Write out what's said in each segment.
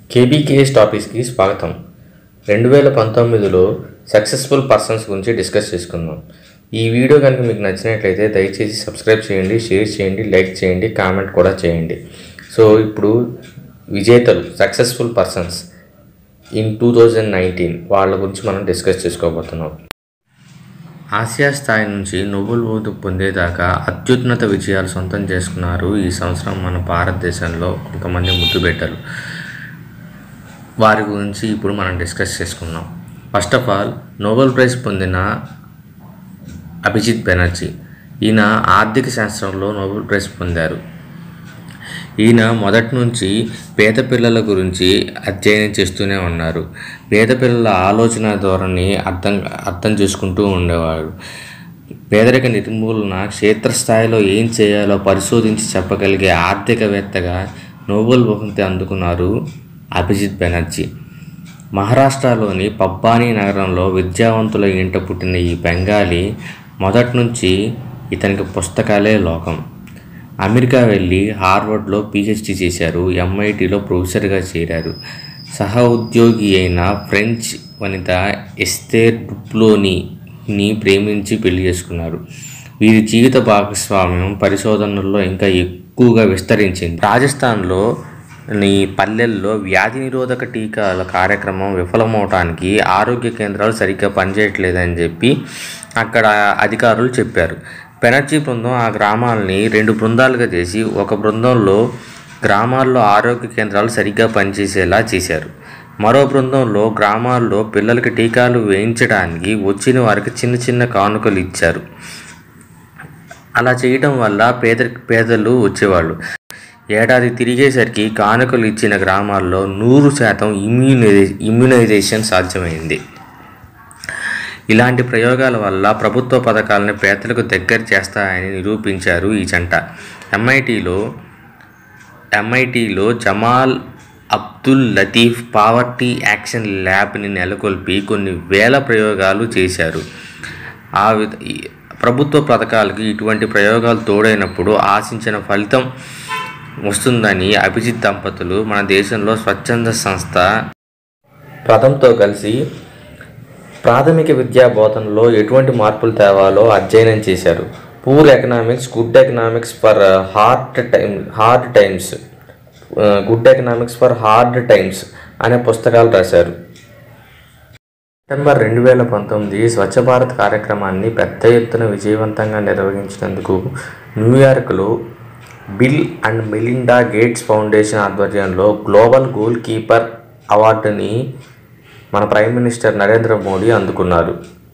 KBKS టాపిక్స్కి స్వాగతం రెండు వేల పంతొమ్మిదిలో సక్సెస్ఫుల్ పర్సన్స్ గురించి డిస్కస్ చేసుకుందాం ఈ వీడియో కనుక మీకు నచ్చినట్లయితే దయచేసి సబ్స్క్రైబ్ చేయండి షేర్ చేయండి లైక్ చేయండి కామెంట్ కూడా చేయండి సో ఇప్పుడు విజేతలు successful persons in two thousand nineteen వాళ్ళ గురించి మనం డిస్కస్ చేసుకోబోతున్నాం ఆసియా స్థాయి నుంచి నోబెల్ బహుమతి పొందేదాకా అత్యున్నత విజయాలు సొంతం చేసుకున్నారు ఈ సంవత్సరం మన భారతదేశంలో కొంతమంది ముద్దుబిడ్డలు వారి గురించి ఇప్పుడు మనం డిస్కస్ చేసుకుందాం first of all Nobel prize పొందిన అభిజిత్ బెనర్జీ ఈయన ఆర్థిక శాస్త్రంలో నోబెల్ ప్రైజ్ పొందారు ఈయన మొదటి నుంచి పేద పిల్లల గురించి అధ్యయనం చేస్తూనే ఉన్నారు పేద పిల్లల ఆలోచన ధోరణి అర్థం అర్థం చేసుకుంటూ ఉండేవాడు పేదరిక నిర్మూలన క్షేత్రస్థాయిలో ఏం చేయాలో పరిశోధించి చెప్పగలిగే ఆర్థికవేత్తగా నోబెల్ బహుమతి అందుకున్నారు అభిజిత్ బెనర్జీ మహారాష్ట్రలోని పబ్బానీ నగరంలో విద్యావంతుల ఇంట పుట్టిన ఈ బెంగాలీ మొదటి నుంచి ఇతనికి పుస్తకాలే లోకం అమెరికా వెళ్ళి హార్వర్డ్లో పిహెచ్డి చేశారు ఎంఐటిలో ప్రొఫెసర్గా చేరారు సహ ఉద్యోగి అయిన ఫ్రెంచ్ వనిత ఎస్తేర్ డుప్లోని ప్రేమించి పెళ్లి చేసుకున్నారు వీరి జీవిత భాగస్వామ్యం పరిశోధనల్లో ఇంకా ఎక్కువగా విస్తరించింది రాజస్థాన్లో నీ పల్లెల్లో వ్యాధి నిరోధక టీకాల కార్యక్రమం విఫలమవటానికి ఆరోగ్య కేంద్రాలు సరిగ్గా పనిచేయట్లేదని చెప్పి అక్కడ అధికారులు చెప్పారు బెనర్జీ బృందం ఆ గ్రామాలని రెండు బృందాలుగా చేసి ఒక బృందంలో గ్రామాల్లో ఆరోగ్య కేంద్రాలు సరిగ్గా పనిచేసేలా చేశారు మరో బృందంలో గ్రామాల్లో పిల్లలకి టీకాలు వేయించడానికి వచ్చిన వారికి చిన్న చిన్న కానుకలు ఇచ్చారు అలా చేయటం వల్ల పేద పేదలు వచ్చేవాళ్ళు ఏడాది తిరిగేసరికి కానుకలు ఇచ్చిన గ్రామాల్లో నూరు శాతం ఇమ్యూనై ఇమ్యునైజేషన్ సాధ్యమైంది ఇలాంటి ప్రయోగాల వల్ల ప్రభుత్వ పథకాలను పేదలకు దగ్గర చేస్తాయని నిరూపించారు ఈ జంట ఎంఐటిలో ఎంఐటిలో Jameel Abdul Latif poverty action ల్యాబ్ని నెలకొల్పి కొన్ని వేల ప్రయోగాలు చేశారు ఆ విధ ఈ ప్రభుత్వ పథకాలకు ఇటువంటి ప్రయోగాలు తోడైనప్పుడు ఆశించిన ఫలితం వస్తుందని అభిజిత్ దంపతులు మన దేశంలో స్వచ్ఛంద సంస్థ ప్రథంతో కలిసి ప్రాథమిక విద్యా బోధనలో ఎటువంటి మార్పులు తేవాలో అధ్యయనం చేశారు poor economics good economics for hard time hard times good economics for hard times అనే పుస్తకాలు రాశారు సెప్టెంబర్ రెండు వేల పంతొమ్మిది స్వచ్ఛ భారత్ కార్యక్రమాన్ని పెద్ద ఎత్తున విజయవంతంగా నిర్వహించినందుకు న్యూయార్క్లో Bill and Melinda Gates Foundation ఆధ్వర్యంలో గ్లోబల్ గోల్ కీపర్ అవార్డుని మన ప్రైమ్ మినిస్టర్ నరేంద్ర మోడీ అందుకున్నారు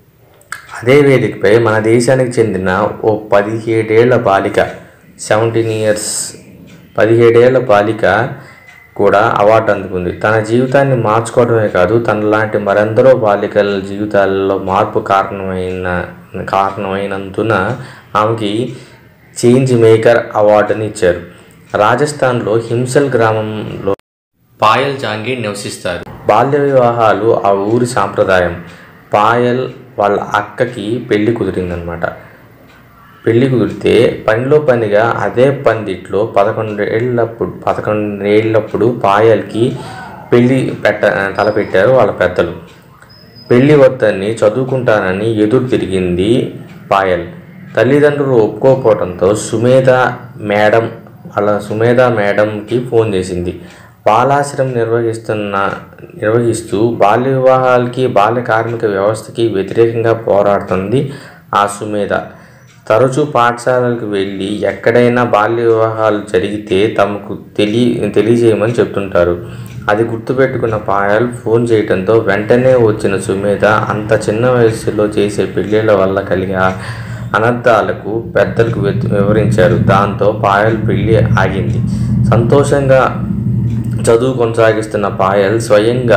అదే వేదికపై మన దేశానికి చెందిన ఓ పదిహేడేళ్ల బాలిక సెవెంటీన్ ఇయర్స్ పదిహేడేళ్ల బాలిక కూడా అవార్డు అందుకుంది తన జీవితాన్ని మార్చుకోవడమే కాదు తనలాంటి మరెందరో బాలికల జీవితాలలో మార్పు కారణమైన కారణమైనందున ఆమెకి చేంజ్ మేకర్ అవార్డుని ఇచ్చారు రాజస్థాన్లో హింసల్ గ్రామంలో పాయల్ జాంగీర్ నివసిస్తారు బాల్య వివాహాలు ఆ ఊరి సాంప్రదాయం పాయల్ వాళ్ళ అక్కకి పెళ్లి కుదిరిందనమాట పెళ్లి కుదిరితే పనిలో పనిగా అదే పందిట్లో పదకొండేళ్ళప్పుడు పదకొండేళ్ళప్పుడు పాయల్కి పెళ్లి పెట్ట తలపెట్టారు వాళ్ళ పెద్దలు పెళ్లి వద్దని చదువుకుంటానని ఎదురు తిరిగింది పాయల్ తల్లిదండ్రులు ఒప్పుకోకపోవడంతో సుమేధ మేడం వాళ్ళ సుమేధ మేడంకి ఫోన్ చేసింది బాలాశ్రమం నిర్వహిస్తున్న నిర్వహిస్తూ బాల్య వివాహాలకి బాల్య కార్మిక వ్యవస్థకి వ్యతిరేకంగా పోరాడుతుంది ఆ సుమేధ తరచూ పాఠశాలలకు వెళ్ళి ఎక్కడైనా బాల్య వివాహాలు జరిగితే తమకు తెలియ తెలియజేయమని చెప్తుంటారు అది గుర్తుపెట్టుకున్న పాయల్ ఫోన్ చేయడంతో వెంటనే వచ్చిన సుమేధ అంత చిన్న వయసులో చేసే పెళ్ళిళ్ళ వల్ల కలిగే అనర్థాలకు పెద్దలకు వివరించారు దాంతో పాయల్ పెళ్ళి ఆగింది సంతోషంగా చదువు కొనసాగిస్తున్న పాయల్ స్వయంగా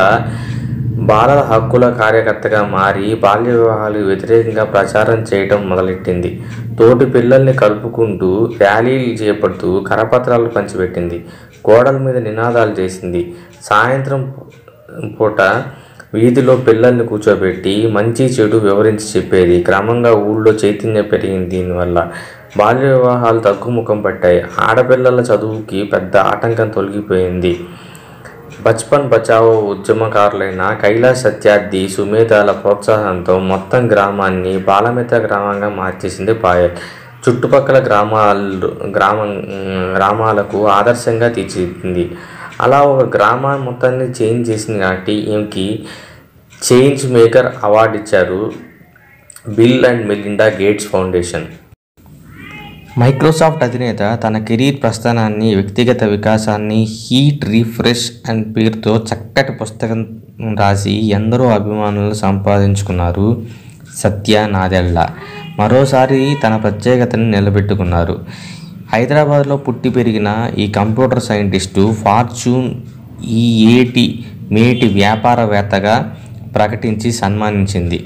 బాలల హక్కుల కార్యకర్తగా మారి బాల్య వివాహాలకు వ్యతిరేకంగా ప్రచారం చేయడం మొదలెట్టింది తోటి పిల్లల్ని కలుపుకుంటూ ర్యాలీలు చేపడుతూ కరపత్రాలు పంచిపెట్టింది గోడల మీద నినాదాలు చేసింది సాయంత్రం పూట వీధిలో పిల్లల్ని కూర్చోబెట్టి మంచి చెడు వివరించి చెప్పేది క్రమంగా ఊళ్ళో చైతన్యం పెరిగింది దీనివల్ల బాల్య వివాహాలు తగ్గుముఖం పట్టాయి ఆడపిల్లల చదువుకి పెద్ద ఆటంకం తొలగిపోయింది బచ్పన్ బచావో ఉద్యమకారులైన కైలాష్ సత్యార్థి సుమేధాల ప్రోత్సాహంతో మొత్తం గ్రామాన్ని బాలమిత్ర గ్రామంగా మార్చేసింది పాయల్ చుట్టుపక్కల గ్రామాలు గ్రామం గ్రామాలకు ఆదర్శంగా తీర్చిదిద్దింది అలా ఒక గ్రామాన్ని మొత్తాన్ని చేంజ్ చేసింది కాబట్టి ఈమెకి చేంజ్ మేకర్ అవార్డు ఇచ్చారు Bill and Melinda Gates Foundation Microsoft అధినేత తన కెరీర్ ప్రస్థానాన్ని వ్యక్తిగత వికాసాన్ని హీట్ రీఫ్రెష్ అండ్ పేరుతో చక్కటి పుస్తకం రాసి ఎందరో అభిమానులను సంపాదించుకున్నారు సత్య నాదెళ్ళ మరోసారి తన ప్రత్యేకతని నిలబెట్టుకున్నారు హైదరాబాద్లో పుట్టి పెరిగిన ఈ కంప్యూటర్ సైంటిస్టు ఫార్చ్యూన్ ఈ ఏటి మేటి వ్యాపారవేత్తగా ప్రకటించి సన్మానించింది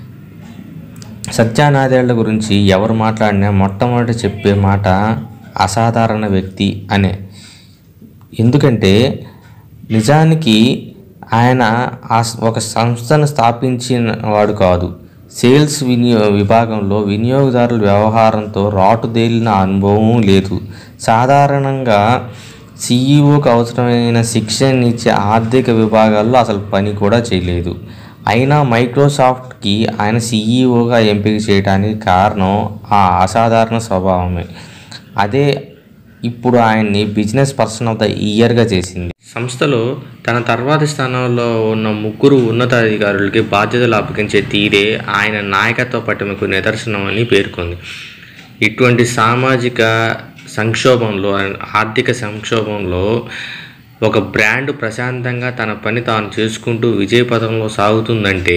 సత్యానాదేళ్ల గురించి ఎవరు మాట్లాడినా మొట్టమొదట చెప్పే మాట అసాధారణ వ్యక్తి అనే ఎందుకంటే నిజానికి ఆయన ఆ స- ఒక సంస్థను స్థాపించిన వాడు కాదు సేల్స్ వినియో విభాగంలో వినియోగదారుల వ్యవహారంతో రాటుదేలిన అనుభవం లేదు సాధారణంగా సీఈఓకి అవసరమైన శిక్షణ ఇచ్చే ఆర్థిక విభాగాల్లో అసలు పని కూడా చేయలేదు అయినా మైక్రోసాఫ్ట్కి ఆయన సీఈఓగా ఎంపిక చేయడానికి కారణం ఆ అసాధారణ స్వభావమే అదే ఇప్పుడు ఆయన్ని బిజినెస్ పర్సన్ ఆఫ్ ద ఇయర్గా చేసింది సంస్థలో తన తర్వాతి స్థానంలో ఉన్న ముగ్గురు ఉన్నతాధికారులకి బాధ్యతలు అప్పగించే తీరే ఆయన నాయకత్వ పటిమకు నిదర్శనం అని పేర్కొంది ఇటువంటి సామాజిక సంక్షోభంలో ఆర్థిక సంక్షోభంలో ఒక బ్రాండ్ ప్రశాంతంగా తన పని తాను చేసుకుంటూ విజయపథంలో సాగుతుందంటే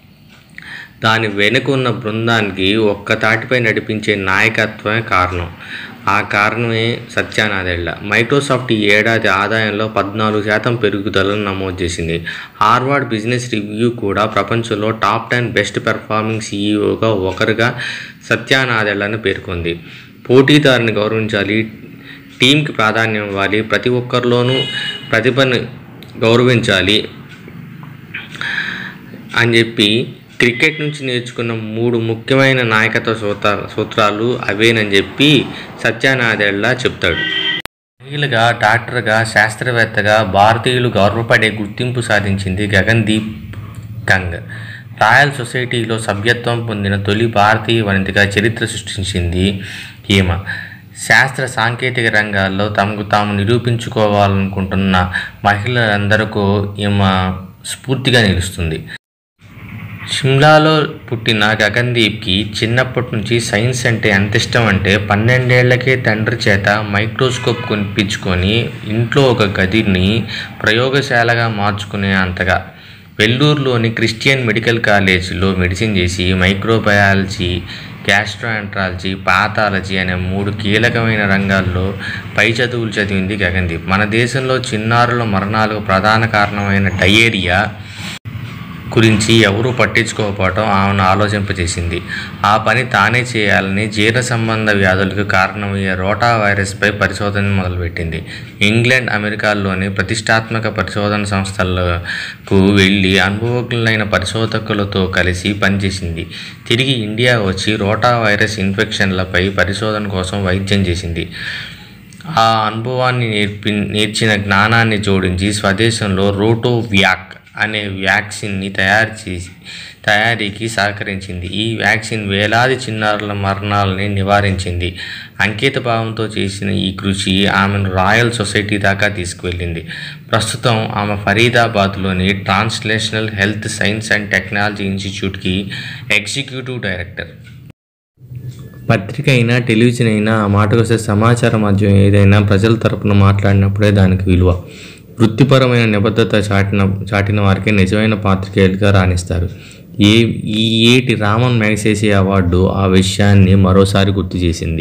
దాని వెనుక ఉన్న బృందానికి ఒక్క తాటిపై నడిపించే నాయకత్వమే కారణం ఆ కారణమే సత్యానాదెళ్ళ మైక్రోసాఫ్ట్ ఈ ఏడాది ఆదాయంలో పద్నాలుగు శాతం పెరుగుదలను నమోదు చేసింది హార్వర్డ్ బిజినెస్ రివ్యూ కూడా ప్రపంచంలో టాప్ టెన్ బెస్ట్ పెర్ఫార్మింగ్ సీఈఓగా ఒకరుగా సత్యానాదెళ్లను పేర్కొంది పోటీదారుని గౌరవించాలి టీంకి ప్రాధాన్యం ఇవ్వాలి ప్రతి ఒక్కరిలోనూ ప్రతిభను గౌరవించాలి అని చెప్పి క్రికెట్ నుంచి నేర్చుకున్న మూడు ముఖ్యమైన నాయకత్వ సూత్ర సూత్రాలు అవేనని చెప్పి సత్యానాదేళ్ల చెప్తాడు మహిళగా డాక్టర్గా శాస్త్రవేత్తగా భారతీయులు గౌరవపడే గుర్తింపు సాధించింది గగన్దీప్ కంగ్ రాయల్ సొసైటీలో సభ్యత్వం పొందిన తొలి భారతీయ వనితగా చరిత్ర సృష్టించింది ఈమె శాస్త్ర సాంకేతిక రంగాల్లో తమకు తాము నిరూపించుకోవాలనుకుంటున్న మహిళలందరికీ ఈమె స్ఫూర్తిగా నిలుస్తుంది షిమ్లాలో పుట్టిన గగన్దీప్కి చిన్నప్పటి నుంచి సైన్స్ అంటే ఎంత ఇష్టం అంటే పన్నెండేళ్లకే తండ్రి చేత మైక్రోస్కోప్ కొనిపించుకొని ఇంట్లో ఒక గదిని ప్రయోగశాలగా మార్చుకునే అంతగా వెల్లూరులోని క్రిస్టియన్ మెడికల్ కాలేజీలో మెడిసిన్ చేసి మైక్రోబయాలజీ గ్యాస్ట్రోఎంట్రాలజీ పాథాలజీ అనే మూడు కీలకమైన రంగాల్లో పై చదువులు చదివింది గగన్దీప్ మన దేశంలో చిన్నారుల మరణాలకు ప్రధాన కారణమైన డయేరియా గురించి ఎవరూ పట్టించుకోకపోవటం ఆమెను ఆలోచింపజేసింది ఆ పని తానే చేయాలని జీర్ణ సంబంధ వ్యాధులకు కారణమయ్యే రోటా వైరస్పై పరిశోధన మొదలుపెట్టింది ఇంగ్లాండ్ అమెరికాల్లోని ప్రతిష్టాత్మక పరిశోధన సంస్థలకు వెళ్ళి అనుభవజ్ఞులైన పరిశోధకులతో కలిసి పనిచేసింది తిరిగి ఇండియా వచ్చి రోటా వైరస్ ఇన్ఫెక్షన్లపై పరిశోధన కోసం వైద్యం చేసింది ఆ అనుభవాన్ని నేర్పి నేర్చిన జ్ఞానాన్ని జోడించి స్వదేశంలో రోటో వ్యాక్ అనే వ్యాక్సిన్ని తయారు చేసి తయారీకి సహకరించింది ఈ వ్యాక్సిన్ వేలాది చిన్నారుల మరణాలని నివారించింది అంకిత భావంతో చేసిన ఈ కృషి ఆమెను రాయల్ సొసైటీ దాకా తీసుకువెళ్ళింది ప్రస్తుతం ఆమె ఫరీదాబాద్లోని translational health science and technology ఇన్స్టిట్యూట్కి ఎగ్జిక్యూటివ్ డైరెక్టర్ పత్రిక అయినా టెలివిజన్ అయినా ఆ మాటకు వస్తే సమాచార మాధ్యమం ఏదైనా ప్రజల తరపున మాట్లాడినప్పుడే దానికి విలువ వృత్తిపరమైన నిబద్ధత చాటిన చాటిన వారికి నిజమైన పాత్రికేయులుగా రాణిస్తారు ఏ ఈ ఏటి రామన్ మ్యాగ్సేసీ అవార్డు ఆ విషయాన్ని మరోసారి గుర్తు చేసింది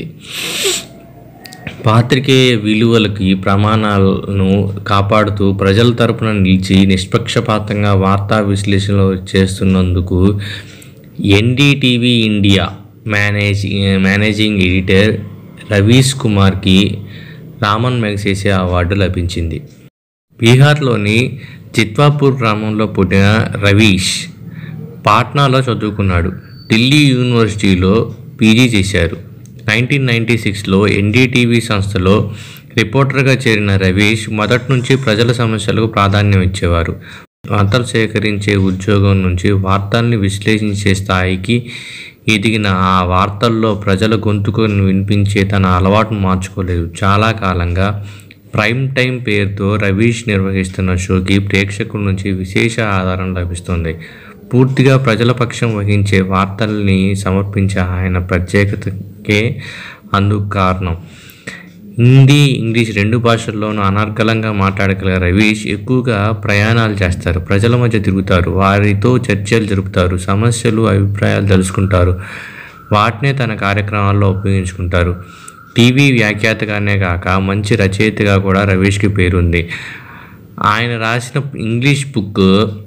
పాత్రికేయ విలువలకి ప్రమాణాలను కాపాడుతూ ప్రజల తరపున నిలిచి నిష్పక్షపాతంగా వార్తా విశ్లేషణలు చేస్తున్నందుకు NDTV India manage managing editor Ravish కుమార్కి రామన్ మ్యాగ్సేసీ అవార్డు లభించింది బీహార్లోని చిత్వాపూర్ గ్రామంలో పుట్టిన రవీష్ పాట్నాలో చదువుకున్నాడు ఢిల్లీ యూనివర్సిటీలో పీజీ చేశారు నైన్టీన్ నైంటీ సిక్స్లో ఎన్డీటీవీ సంస్థలో రిపోర్టర్గా చేరిన రవీష్ మొదటి నుంచి ప్రజల సమస్యలకు ప్రాధాన్యం ఇచ్చేవారు వార్తలు సేకరించే ఉద్యోగం నుంచి వార్తల్ని విశ్లేషించే స్థాయికి ఎదిగిన ఆ వార్తల్లో ప్రజల గొంతుకు వినిపించే తన అలవాటును మార్చుకోలేదు చాలా కాలంగా ప్రైమ్ టైం పేరుతో రవీష్ నిర్వహిస్తున్న షోకి ప్రేక్షకుల నుంచి విశేష ఆదరణ లభిస్తుంది పూర్తిగా ప్రజల పక్షం వహించే వార్తల్ని సమర్పించే ఆయన ప్రత్యేకతకే అందుకు కారణం హిందీ ఇంగ్లీష్ రెండు భాషల్లోనూ అనర్గళంగా మాట్లాడగల రవీష్ ఎక్కువగా ప్రయాణాలు చేస్తారు ప్రజల మధ్య తిరుగుతారు వారితో చర్చలు జరుపుతారు సమస్యలు అభిప్రాయాలు తెలుసుకుంటారు వాటినే తన కార్యక్రమాల్లో ఉపయోగించుకుంటారు టీవీ వ్యాఖ్యాతగానే కాక మంచి రచయితగా కూడా రవీష్కి పేరుంది ఆయన రాసిన English book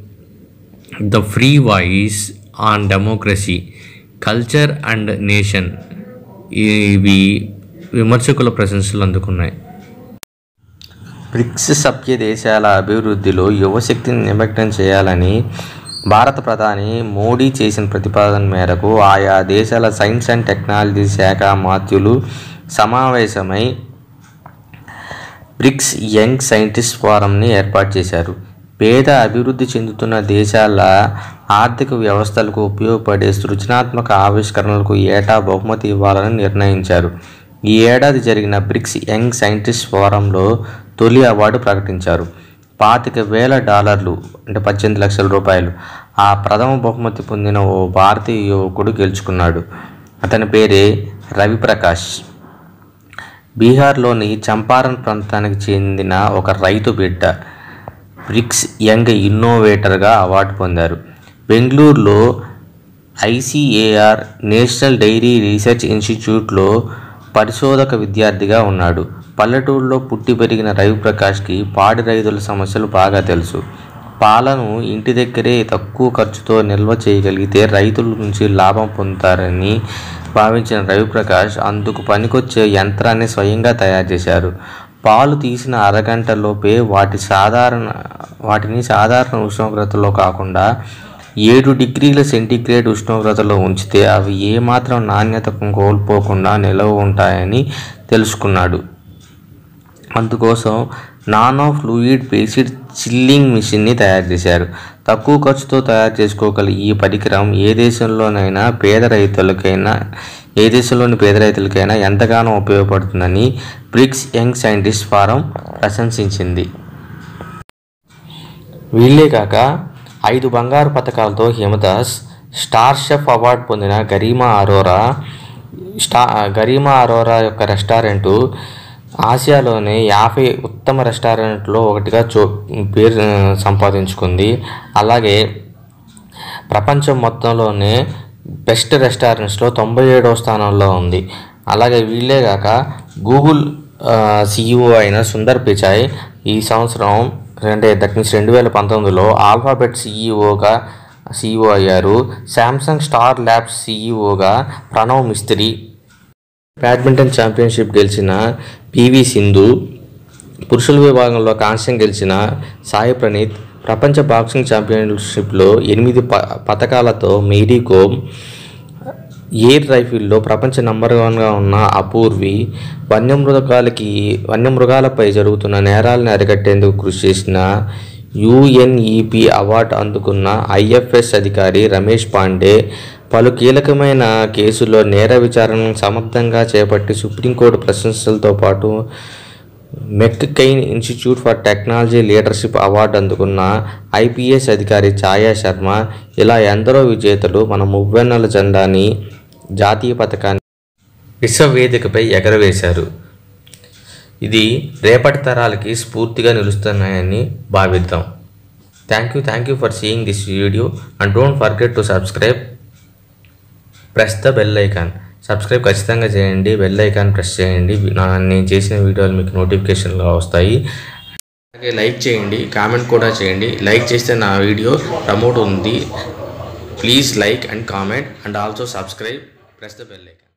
the free voice on democracy culture and nation ఇవి విమర్శకుల ప్రశంసలు అందుకున్నాయి బ్రిక్స్ సభ్య దేశాల అభివృద్ధిలో యువశక్తిని నిమగ్నం చేయాలని భారత ప్రధాని మోడీ చేసిన ప్రతిపాదన మేరకు ఆయా దేశాల సైన్స్ అండ్ టెక్నాలజీ శాఖ మాత్యులు సమావేశమై బ్రిక్స్ యంగ్ సైంటిస్ట్ ఫోరంని ఏర్పాటు చేశారు పేద అభివృద్ధి చెందుతున్న దేశాల ఆర్థిక వ్యవస్థలకు ఉపయోగపడే సృజనాత్మక ఆవిష్కరణలకు ఏటా బహుమతి ఇవ్వాలని నిర్ణయించారు ఈ ఏడాది జరిగిన బ్రిక్స్ యంగ్ సైంటిస్ట్ ఫోరంలో తొలి అవార్డు ప్రకటించారు పాతిక వేల డాలర్లు అంటే పద్దెనిమిది లక్షల రూపాయలు ఆ ప్రథమ బహుమతి పొందిన ఓ భారతీయ యువకుడు గెలుచుకున్నాడు అతని పేరే రవిప్రకాష్ బీహార్లోని చంపారన్ ప్రాంతానికి చెందిన ఒక రైతు బిడ్డ బ్రిక్స్ యంగ్ ఇన్నోవేటర్గా అవార్డు పొందారు బెంగళూరులో ఐసిఏఆర్ నేషనల్ డైరీ రీసెర్చ్ ఇన్స్టిట్యూట్లో పరిశోధక విద్యార్థిగా ఉన్నాడు పల్లెటూరులో పుట్టి పెరిగిన రవిప్రకాష్కి పాడి రైతుల సమస్యలు బాగా తెలుసు పాలను ఇంటి దగ్గరే తక్కువ ఖర్చుతో నిల్వ చేయగలిగితే రైతుల నుంచి లాభం పొందుతారని భావించిన రవిప్రకాష్ అందుకు పనికొచ్చే యంత్రాన్ని స్వయంగా తయారు చేశారు పాలు తీసిన అరగంటలోపే వాటి సాధారణ వాటిని సాధారణ ఉష్ణోగ్రతలో కాకుండా ఏడు డిగ్రీల సెంటీగ్రేడ్ ఉష్ణోగ్రతలో ఉంచితే అవి ఏమాత్రం నాణ్యత కోల్పోకుండా నిలవ ఉంటాయని తెలుసుకున్నాడు అందుకోసం నానో ఫ్లూయిడ్ బేసిడ్ చిల్లింగ్ మిషన్ని తయారు చేశారు తక్కువ ఖర్చుతో తయారు చేసుకోగల ఈ పరికరం ఏ దేశంలోనైనా పేద రైతులకైనా ఏ దేశంలోని పేద రైతులకైనా ఎంతగానో ఉపయోగపడుతుందని బ్రిక్స్ యంగ్ సైంటిస్ట్ ఫారం ప్రశంసించింది వీళ్ళే కాక ఐదు బంగారు పథకాలతో హిమదాస్ స్టార్ షెఫ్ అవార్డు పొందిన గరీమా అరోరా స్టా గరీమా అరోరా యొక్క రెస్టారెంటు ఆసియాలోనే యాభై ఉత్తమ రెస్టారెంట్లో ఒకటిగా చో పేరు ఆ, సంపాదించుకుంది అలాగే ప్రపంచం మొత్తంలోనే బెస్ట్ రెస్టారెంట్స్లో తొంభై ఏడవ స్థానంలో ఉంది అలాగే వీళ్ళే కాక గూగుల్ సిఇఓ అయిన సుందర్ పిచాయ్ ఈ సంవత్సరం అంటే దట్ మీన్స్ రెండు వేల పంతొమ్మిదిలో ఆల్ఫాబెట్ సిఇఓగా సిఇఓ అయ్యారు శాంసంగ్ స్టార్ ల్యాబ్స్ సిఇఓగా ప్రణవ్ మిస్త్రీ బ్యాడ్మింటన్ ఛాంపియన్షిప్ గెలిచిన పివి సింధు పురుషుల విభాగంలో కాంస్యం గెలిచిన సాయి ప్రణీత్ ప్రపంచ బాక్సింగ్ ఛాంపియన్షిప్లో ఎనిమిది ప పథకాలతో మేరీ కోమ్ ఎయిర్ రైఫిల్లో ప్రపంచ నంబర్ వన్గా ఉన్న అపూర్వి వన్యమృగాలకి వన్యమృగాలపై జరుగుతున్న నేరాలను అరికట్టేందుకు కృషి చేసిన యుఎన్ఈపి అవార్డు అందుకున్న ఐఎఫ్ఎస్ అధికారి రమేష్ పాండే పలు కీలకమైన కేసుల్లో నేర విచారణను సమర్థంగా చేపట్టి సుప్రీంకోర్టు ప్రశంసలతో పాటు McCain institute for technology leadership award అందుకున్న ఐపీఎస్ అధికారి ఛాయా శర్మ ఇలా ఎందరో విజేతలు మన మువ్వెన్నెల జెండాని జాతీయ పథకాన్ని విశ్వవేదికపై ఎగరవేశారు ఇది రేపటి తరాలకి స్ఫూర్తిగా నిలుస్తున్నాయని భావిద్దాం thank you thank you for seeing this video and don't forget to subscribe press the bell icon subscribe ఖచ్చితంగా చేయండి బెల్ ఐకాన్ ప్రెస్ చేయండి నా నేను చేసిన వీడియోలు మీకు నోటిఫికేషన్గా వస్తాయి అలాగే లైక్ చేయండి కామెంట్ కూడా చేయండి లైక్ చేస్తే నా వీడియో ప్రమోట్ ఉంది please like and comment and also subscribe press the bell icon